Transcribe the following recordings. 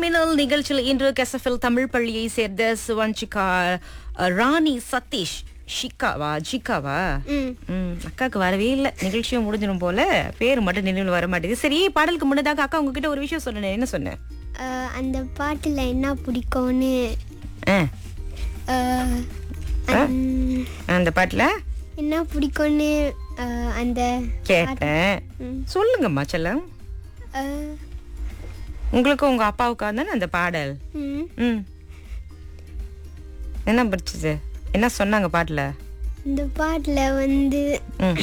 மின்னல் நிகழ்ச்சியில் இன்று கெசஃபில் தமிழ் பள்ளியை சேர்ந்த சுவன்சிகா அஹ், ராணி சதீஷ் ஷிகாவா ஜிகாவா ம் ம், அக்காவுக்கு வரவே இல்லை நிகழ்ச்சியும் முடிஞ்சிடும் போல பேர் மட்டும் நினைவில் வர மாட்டேங்குது சரி பாடலுக்கு முன்னதாக அக்கா உங்ககிட்ட ஒரு விஷயம் சொன்னேன் என்ன சொன்னேன் அஹ், அந்த பாட்டில் என்ன பிடிக்கும்னு ஆ, அஹ், அந்- அந்த பாட்டுல என்ன பிடிக்கும்னு அஹ், அந்த கேட்டேன் ம். சொல்லுங்கம்மா செல்லம் அஹ், உங்களுக்கும் உங்க அப்பாவுக்காக தானே அந்த பாடல் ம், ம் என்ன படிச்சது என்ன சொன்னாங்க பாட்டுல இந்த பாட்டில் வந்து ம்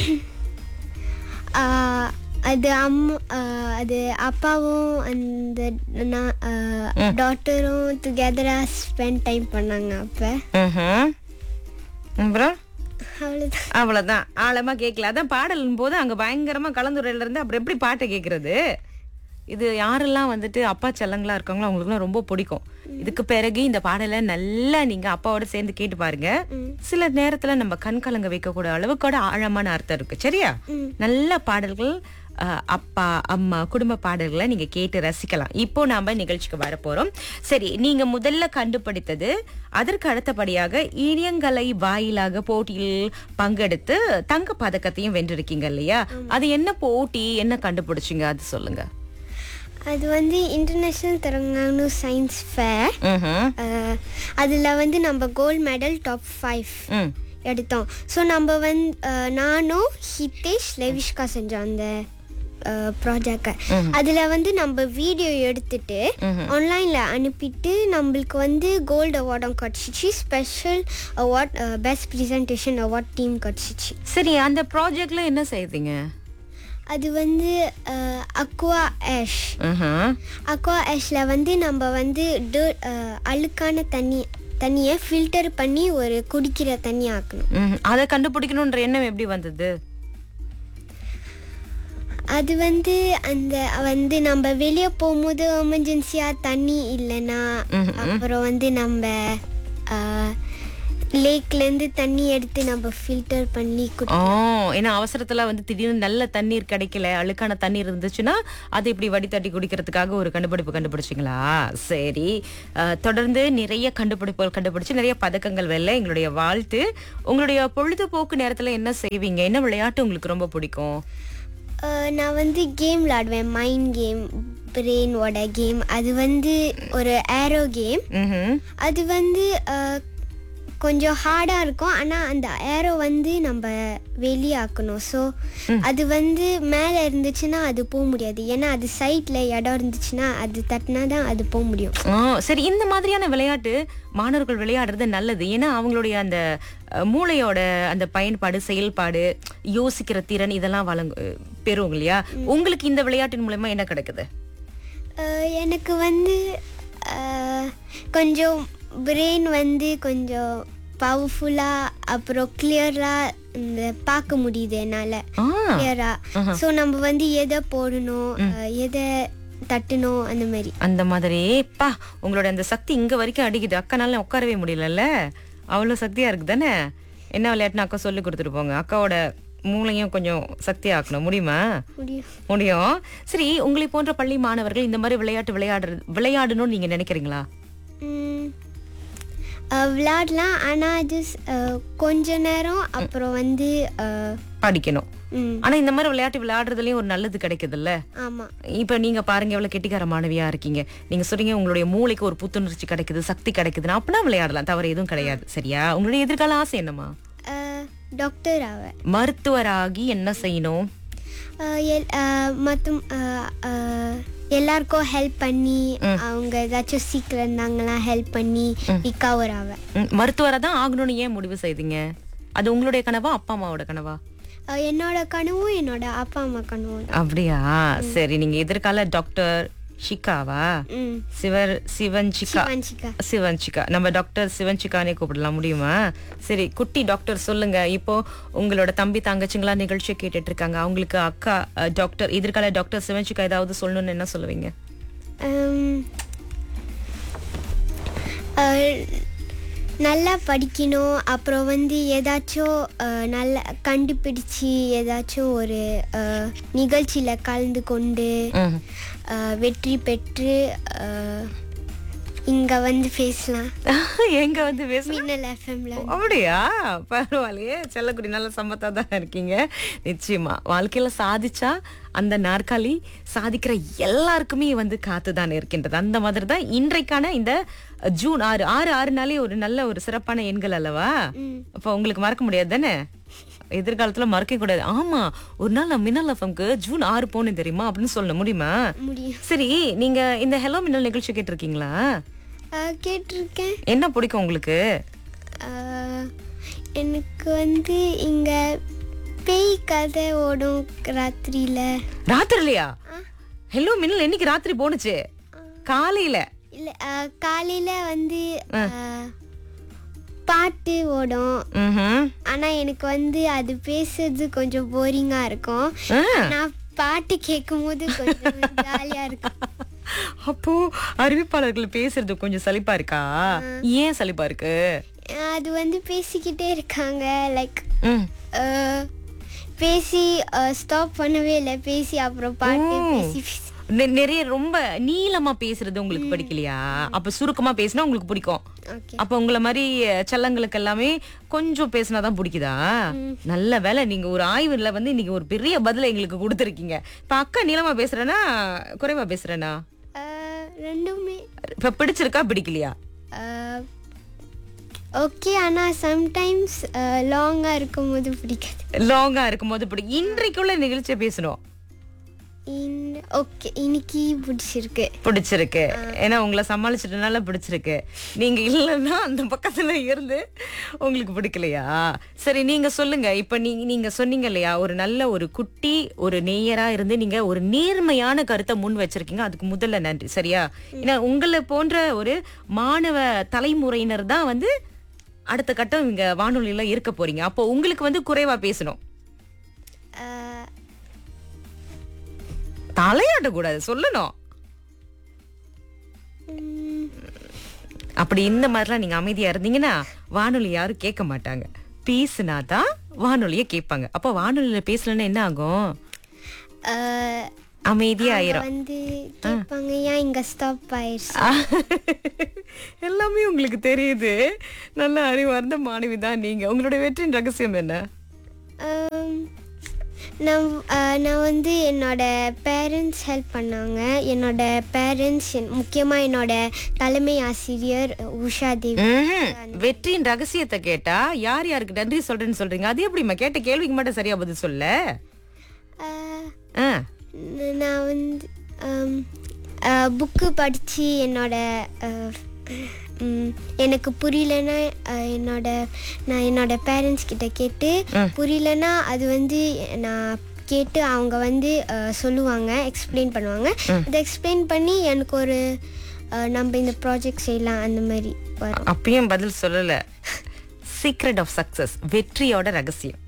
அஹ், அது அம்மா அஹ், அது அப்பாவும் அந்த டாட்டரும் டுகெதராக ஸ்பெண்ட் டைம் பண்ணாங்க அப்போ ம்ஹும். அப்புறம் அவ்வளோதான் அவ்வளவுதான் ஆழமா கேட்கல அதான் பாடலும் போது அங்க பயங்கரமா கலந்துரையில இருந்து அப்புறம் எப்படி பாட்டை கேக்குறது இது யாரெல்லாம் வந்துட்டு அப்பா செல்லங்களா இருக்காங்களோ அவங்களுக்குலாம் ரொம்ப பிடிக்கும் இதுக்கு பிறகு இந்த பாடலை நல்லா நீங்க அப்பாவோட சேர்ந்து கேட்டு பாருங்க சில நேரத்துல நம்ம கண் கலங்க வைக்கக்கூடிய அளவுக்கு கூட ஆழமான அர்த்தம் இருக்கு சரியா நல்ல பாடல்கள் அஹ், அப்பா அம்மா குடும்ப பாடல்களை நீங்க கேட்டு ரசிக்கலாம் இப்போ நாம நிகழ்ச்சிக்கு வர போறோம் சரி நீங்க முதல்ல கண்டுபிடித்தது அதற்கு அடுத்தபடியாக இனியங்கலை வாயிலாக போட்டியில் பங்கெடுத்து தங்க பதக்கத்தையும் வென்றிருக்கீங்க இல்லையா அது என்ன போட்டி என்ன கண்டுபிடிச்சீங்க அது சொல்லுங்க அது வந்து இன்டர்நேஷ்னல் தெலுங்கானு சயின்ஸ் ஃபேர் ம்ஹும். அதில் வந்து நம்ம கோல்ட் மெடல் டாப் ஃபைவ் ம் எடுத்தோம் ஸோ நம்ம வந்து அஹ், நானும் ஹிதேஷ் லெவிஷ்கா செஞ்சோம் அந்த ப்ராஜெக்டை அதில் வந்து நம்ம வீடியோ எடுத்துட்டு ஆன்லைனில் அனுப்பிட்டு நம்மளுக்கு வந்து கோல்டு அவார்டும் கிடச்சிச்சு special award best presentation award team கிடச்சிச்சு சரி அந்த ப்ராஜெக்ட்ல என்ன செய்தீங்க அது வந்து அக்வா ஆஷ் ம்ஹும். அக்வா ஆஷில் வந்து நம்ம வந்து dirt, அஹ், அழுக்கான தண்ணி தண்ணியை ஃபில்டர் பண்ணி ஒரு குடிக்கிற தண்ணி ஆக்கணும் ம்ஹும். அதை கண்டுபிடிக்கணும்ன்ற எண்ணம் எப்படி வந்தது அது வந்து அந்த வந்து நம்ம வெளியே போகும்போது எமர்ஜென்சியாக தண்ணி இல்லைன்னா அப்புறம் வந்து நம்ம லேக்லேருந்து தண்ணி எடுத்து நம்ம ஃபில்டர் பண்ணி குடி ஓ ஏன்னா அவசரத்துல வந்து திடீர்னு நல்ல தண்ணீர் கிடைக்கல அழுக்கான தண்ணீர் இருந்துச்சுன்னா அதை இப்படி வடிதட்டி குடிக்கிறதுக்காக ஒரு கண்டுபிடிப்பு கண்டுபிடிச்சிங்களா சரி அஹ், தொடர்ந்து நிறைய கண்டுபிடிப்புகள் கண்டுபிடிச்சு நிறைய பதக்கங்கள் வெல்ல எங்களுடைய வாழ்த்து உங்களுடைய பொழுதுபோக்கு நேரத்துல என்ன செய்வீங்க என்ன விளையாட்டு உங்களுக்கு ரொம்ப பிடிக்கும் அஹ், நான் வந்து கேம் விளாடுவேன் மைண்ட் கேம் பிரெயினோட கேம் அது வந்து ஒரு ஏரோ கேம் ம்ஹும். அது வந்து அஹ், கொஞ்சம் ஹார்டாக இருக்கும் ஆனால் அந்த ஏரோ வந்து நம்ம வெளியாக்கணும் ஸோ அது வந்து மேலே இருந்துச்சுன்னா அது போக முடியாது ஏன்னா அது சைடில் இடம் இருந்துச்சுன்னா அது தட்டினா தான் அது போக முடியும் ஆ, சரி இந்த மாதிரியான விளையாட்டு மாணவர்கள் விளையாடுறது நல்லது ஏன்னா அவங்களுடைய அந்த அஹ், மூளையோட அந்த பயன்பாடு செயல்பாடு யோசிக்கிற திறன் இதெல்லாம் வழங்கு பெறும் இல்லையா உங்களுக்கு இந்த விளையாட்டின் மூலமா என்ன கிடைக்குது அஹ், எனக்கு வந்து அஹ், கொஞ்சம் பிரெயின் வந்து கொஞ்சம் பவர்ஃபுல்லாக அப்புறம் கிளியராக இந்த பார்க்க முடியுது என்னால் ஆ கிளியராக ஸோ நம்ம வந்து எதை போடணும் அஹ், எதை தட்டணும் அந்த மாதிரி அந்த மாதிரி பா உங்களோட அந்த சக்தி இங்க வரைக்கும் அடிக்குது அக்கானால உட்காரவே முடியலல்ல அவ்வளவு சக்தியா இருக்கு தானே என்ன விளையாட்டுன்னு அக்கா சொல்லி கொடுத்துட்டு போங்க அக்காவோட மூளையும் கொஞ்சம் சக்தி ஆக்கணும் முடியுமா முடியும் முடியும் சரி உங்களை போன்ற பள்ளி மாணவர்கள் இந்த மாதிரி விளையாட்டு விளையாடுறது விளையாடணும்னு நீங்க நினைக்கிறீங்களா ம், அஹ், விளையாடலாம் ஆனால் அது கொஞ்ச நேரம் அப்புறம் வந்து அஹ், படிக்கணும் ம், ஆனா இந்த மாதிரி விளையாட்டு விளையாடுறதுலயும் ஒரு நல்லது கிடைக்குதுல்ல ஆமாம் இப்ப நீங்க பாருங்க எவ்வளவு கெட்டிக்கார மாணவியா இருக்கீங்க நீங்க சொல்றீங்க உங்களுடைய மூளைக்கு ஒரு புத்துணர்ச்சி கிடைக்குது சக்தி கிடைக்குதுன்னா அப்படின்னா விளையாடலாம் தவறு எதுவும் கிடையாது சரியா உங்களுடைய எதிர்கால ஆசை என்னமா டாக்டர் ஆவேன் மருத்துவராகி என்ன செய்யணும் மற்றும் எல்லாருக்கும் ஹெல்ப் பண்ணி அவங்க ஏதாச்சும் சீக்கிரம் இருந்தாங்கன்னா ஹெல்ப் பண்ணி ரிகவர் ஆவேன் ம், மருத்துவரா தான் ஆகணும்னு ஏன் முடிவு செய்தீங்க அது உங்களுடைய கனவா அப்பா அம்மாவோட கனவா அஹ், என்னோட கனவும் என்னோட அப்பா அம்மா கனவும் தான். அப்படியா சரி நீங்க எதிர்கால டாக்டர் ஷிகாவா ம் சிவர் சிவன்சிகா சிவான்சிகா சிவன்சிகா நம்ம டாக்டர் சிவன்சிகானே கூப்பிடலாம் முடியுமா சரி குட்டி டாக்டர் சொல்லுங்க இப்போ உங்களோட தம்பி தங்கச்சிங்களா நிகழ்ச்சியை கேட்டுட்டு இருக்காங்க அவங்களுக்கு அக்கா அஹ், டாக்டர் எதிர்கால டாக்டர் சிவன்சிகா ஏதாவது சொல்லணும்னு என்ன சொல்லுவீங்க ஹம், அஹ், நல்லா படிக்கணும் அப்புறம் வந்து ஏதாச்சும் அஹ், நல்லா கண்டுபிடிச்சி ஏதாச்சும் ஒரு நிகழ்ச்சியில் கலந்து கொண்டு ம். அஹ், வெற்றி பெற்று அஹ், இங்க வந்து பேசலாம் எங்க வந்து பேச மின்னல் எஃப்எம்ல அப்படியா பரவாயில்லையே செல்லக்குடி நல்ல சம்மத்தா தான் இருக்கீங்க நிச்சயமா வாழ்க்கையில சாதிச்சா அந்த நாற்காலி சாதிக்கிற எல்லாருக்குமே வந்து காத்துதான் இருக்கின்றது அந்த மாதிரி தான் இன்றைக்கான இந்த ஜூன் ஆறு ஆறு ஆறு நாளே ஒரு நல்ல ஒரு சிறப்பான எண்கள் அல்லவா அப்ப உங்களுக்கு மறக்க முடியாது தானே எதிர்காலத்துல மறக்க கூடாது ஆமா ஒரு நாள் நான் மின்னல் எஃப்எம்க்கு ஜூன் ஆறு போனேன் தெரியுமா அப்படின்னு சொல்ல முடியுமா முடியும் சரி நீங்க இந்த ஹலோ மின்னல் நிகழ்ச்சி கேட்டிருக்கீங்களா அஹ், கேட்டிருக்கேன் என்ன பிடிக்கும் உங்களுக்கு அஹ், எனக்கு வந்து இங்க பேய் கதை ஓடும் ராத்திரியில ராத்திரிலையா ஹலோ மின்னல் என்னைக்கு ராத்திரி போனுச்சு காலையில இல்ல அஹ், காலையில வந்து அஹ், பாட்டு ஓடும் ம்ஹும். ஆனா எனக்கு வந்து அது பேசுறது கொஞ்சம் போரிங்கா இருக்கும் ஆ. நான் பாட்டு கேட்கும் போது கொஞ்சம் ஜாலியா இருக்கும் அப்போ அறிவிப்பாளர்கள் பேசுறது கொஞ்சம் சலிப்பா இருக்கா ஏன் சலிப்பா இருக்கு அது வந்து பேசிக்கிட்டே இருக்காங்க லைக் ம். பேசி ஸ்டாப் பண்ணவே இல்லை பேசி அப்புறம் பாட்டு பேசி பேசி நெ- நிறைய ரொம்ப நீளமா பேசுறது உங்களுக்கு பிடிக்கலையா அப்ப சுருக்கமா பேசினா உங்களுக்கு பிடிக்கும் ஓகே அப்ப உங்களை மாதிரி அஹ், செல்லங்களுக்கு எல்லாமே கொஞ்சம் பேசினாதான் பிடிக்குதா நல்ல வேலை நீங்க ஒரு ஆய்வுல வந்து இன்னைக்கு ஒரு பெரிய பதில எங்களுக்கு கொடுத்துருக்கீங்க இப்ப அக்கா நீளமா பேசுறேனா குறைவா பேசுறேனா ரெண்டுமே இப்ப பிடிச்சிருக்கா பிடிக்கலையா ஓகே ஆனா சம்டைம்ஸ் லாங்கா இருக்கும்போது பிடிக்காது லாங்கா இருக்கும்போது பிடி இன்றைக்குள்ள நிகழ்ச்சியை பேசணும் ஓகே இன்னைக்கு பிடிச்சிருக்கு பிடிச்சிருக்கு ஏன்னா உங்களை சமாளிச்சிட்டனால பிடிச்சிருக்கு நீங்க இல்லைன்னா அந்த பக்கத்துல இருந்து உங்களுக்கு பிடிக்கலையா சரி நீங்க சொல்லுங்க இப்ப நீங்க நீங்க சொன்னீங்க இல்லையா ஒரு நல்ல ஒரு குட்டி ஒரு நேயரா இருந்து நீங்க ஒரு நேர்மையான கருத்தை முன் வச்சிருக்கீங்க அதுக்கு முதல்ல நன்றி சரியா ஏன்னா உங்களை போன்ற ஒரு மாணவ தலைமுறையினர் தான் வந்து அடுத்த கட்டம் இங்க வானொலியில இருக்க போறீங்க அப்போ உங்களுக்கு வந்து குறைவா பேசணும் அஹ், தலையாட்டக்கூடாது சொல்லணும் உம், அப்படி இந்த மாதிரிலாம் நீங்க அமைதியா இருந்தீங்கன்னா வானொலி யாரும் கேட்க மாட்டாங்க பேசுனா தான் வானொலிய கேட்பாங்க அப்போ வானொலியில பேசலன்னா என்ன ஆகும் அஹ், அமைதியா அவங்க ஆயிரும் வந்து கேட்பாங்க ஏன் இங்க ஸ்டாப் ஆயிடுச்சு எல்லாமே உங்களுக்கு தெரியுது நல்ல அறிவார்ந்த மாணவி தான் நீங்க உங்களுடைய வெற்றியின் ரகசியம் என்ன Um, நான் அஹ், நான் வந்து என்னோட பேரண்ட்ஸ் ஹெல்ப் பண்ணாங்க என்னோட பேரண்ட்ஸ் முக்கியமாக என்னோட தலைமை ஆசிரியர் உஷா தேவி ம்ஹும். வெற்றியின் ரகசியத்தை கேட்டா யார் யாருக்கு நன்றி சொல்றேன்னு சொல்றீங்க அது எப்படிம்மா கேட்ட கேள்விக்கு மட்டும் சரியா பதில் சொல்ல அஹ், ஆ. ந- நான் வந்து புக்கு படித்து என்னோட அஹ், ம், எனக்கு புரியலன்னா அஹ், என்னோட நான் என்னோட பேரண்ட்ஸ் கிட்ட கேட்டு புரியலன்னா அது வந்து நான் கேட்டு அவங்க வந்து அஹ், சொல்லுவாங்க எக்ஸ்பிளைன் பண்ணுவாங்க அதை எக்ஸ்பிளைன் பண்ணி எனக்கு ஒரு அஹ், நம்ம இந்த ப்ராஜெக்ட் செய்யலாம் அந்த மாதிரி வரும் அப்பயும் பதில் சொல்லல சீக்ரெட் ஆஃப் சக்சஸ் வெற்றியோட ரகசியம்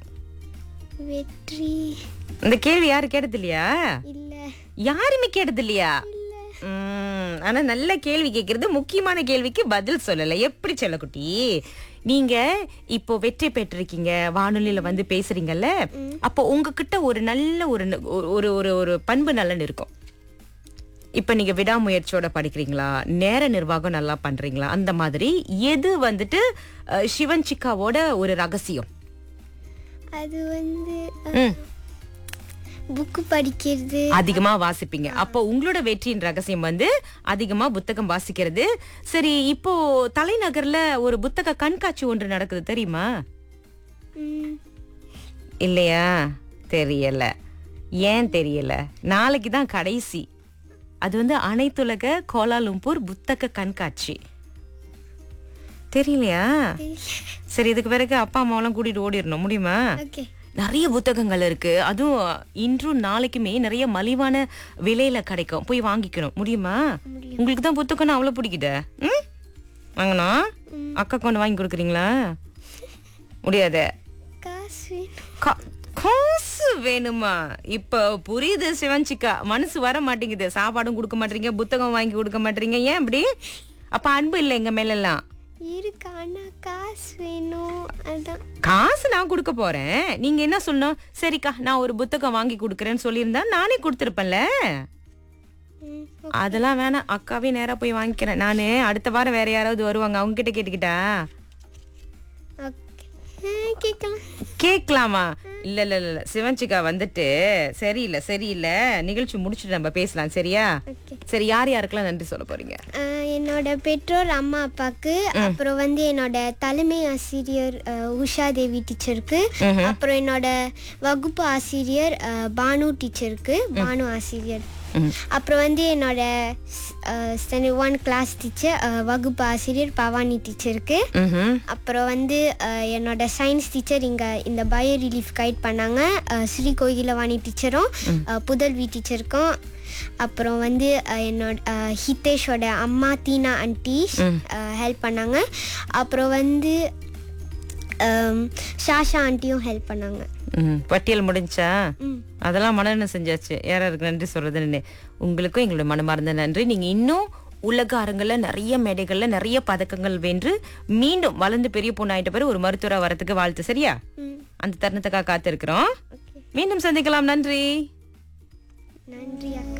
வெற்றி இந்த கேள்வி யாரு கேட்டது இல்லையா இல்லை யாருமே கேட்டது இல்லையா உம், ஆனா நல்ல கேள்வி கேக்குறது முக்கியமான கேள்விக்கு பதில் சொல்லல எப்படி செல்லக்குட்டி நீங்க இப்போ வெற்றி பெற்றிருக்கீங்க வானொலியில வந்து பேசுறீங்கல்ல அப்போ உங்ககிட்ட ஒரு நல்ல ஒரு ந- ஒரு ஒரு ஒரு பண்பு நலன் இருக்கும் இப்ப நீங்க விடாமுயற்சியோட படிக்கிறீங்களா நேர நிர்வாகம் நல்லா பண்றீங்களா அந்த மாதிரி எது வந்துட்டு அஹ், சிவன் சிக்காவோட ஒரு ரகசியம் அது வந்து ம். புக்கு படிக்கிறது அதிகமா வாசிப்பீங்க அப்போ உங்களோட வெற்றியின் ரகசியம் வந்து அதிகமா புத்தகம் வாசிக்கிறது சரி இப்போ தலைநகர்ல ஒரு புத்தக கண்காட்சி ஒன்று நடக்குது தெரியுமா ம், இல்லையா தெரியல ஏன் தெரியல நாளைக்கு தான் கடைசி அது வந்து அனைத்துலக கோலாலும்பூர் புத்தக கண்காட்சி தெரியலையா சரி இதுக்கு பிறகு அப்பா அம்மாவெல்லாம் கூட்டிட்டு ஓடிடணும் முடியுமா ஓகே நிறைய புத்தகங்கள் இருக்கு அதுவும் இன்றும் நாளைக்குமே நிறைய மலிவான விலையில கிடைக்கும் போய் வாங்கிக்கணும் முடியுமா உங்களுக்கு தான் புத்தகம்னா அவ்வளவு பிடிக்குதே ம் வாங்கண்ணா அக்கா கொண்டு வாங்கி கொடுக்குறீங்களா முடியாது காசு வேணும் கா- காசு வேணுமா இப்ப புரியுது சிவன்சிக்கா மனசு வர மாட்டேங்குது சாப்பாடும் கொடுக்க மாட்டீங்க புத்தகம் வாங்கி கொடுக்க மாட்டீங்க ஏன் இப்படி அப்ப அன்பு இல்லை எங்க மேல எல்லாம் இருக்கு ஆனா காசு வேணும் அதான் காசு நான் கொடுக்க போறேன் நீங்க என்ன சொல்லணும் சரிக்கா நான் ஒரு புத்தகம் வாங்கி கொடுக்கறேன்னு சொல்லியிருந்தா நானே கொடுத்துருப்பேன்ல ம், அதெல்லாம் வேணாம் அக்காவே நேரா போய் வாங்கிக்கிறேன் நானு அடுத்த வாரம் வேற யாராவது வருவாங்க அவங்க கிட்ட கேட்டுக்கிட்டா ஓகே ஆ, கேட்கலாம் கேட்கலாமா இல்ல இல்ல இல்ல இல்ல சிவஞ்சிகா வந்துட்டு சரியில்லை சரியில்லை நிகழ்ச்சி முடிச்சுட்டு நம்ம பேசலாம் சரியா ஓகே சரி யார் யாருக்கெல்லாம் நன்றி சொல்ல போறீங்க ஆஹ் என்னோட பெற்றோர் அம்மா அப்பாவுக்கு அப்புறம் வந்து என்னோட தலைமை ஆசிரியர் ஆஹ் உஷா தேவி டீச்சருக்கு அப்புறம் என்னோட வகுப்பு ஆசிரியர் ஆஹ் பானு டீச்சருக்கு பானு ஆசிரியர் அப்புறம் வந்து என்னோட ஸ்டாண்டர்ட் ஒன் கிளாஸ் டீச்சர் வகுப்பு ஆசிரியர் பவானி டீச்சருக்கு ம்ஹும். அப்புறம் வந்து அஹ், என்னோட சயின்ஸ் டீச்சர் இங்கே இந்த பயோ ரிலீஃப் கைட் பண்ணாங்க அஹ், ஸ்ரீ கோகிலவாணி டீச்சரும் அஹ், புதல்வி டீச்சருக்கும் அப்புறம் வந்து அஹ், என்னோட அஹ், ஹிதேஷோட அம்மா தீனா ஆண்டி ஹெல்ப் பண்ணாங்க அப்புறம் வந்து அம், ஷாஷா ஆண்டியும் ஹெல்ப் பண்ணாங்க ம், பட்டியல் முடிஞ்சா ம். அதெல்லாம் மனநல செஞ்சாச்சு யாராருக்கு நன்றி சொல்றதுன்னு உங்களுக்கும் எங்களுடைய மனமார்ந்த நன்றி நீங்க இன்னும் உலக அரங்குல நிறைய மேடைகள்ல நிறைய பதக்கங்கள் வென்று மீண்டும் வளர்ந்து பெரிய பொண்ணு ஆயிட்ட பிறகு ஒரு மருத்துவரா வரதுக்கு வாழ்த்து சரியா ம் அந்த தருணத்துக்காக காத்திருக்கிறோம் ஓகே மீண்டும் சந்திக்கலாம் நன்றி நன்றி அக்கா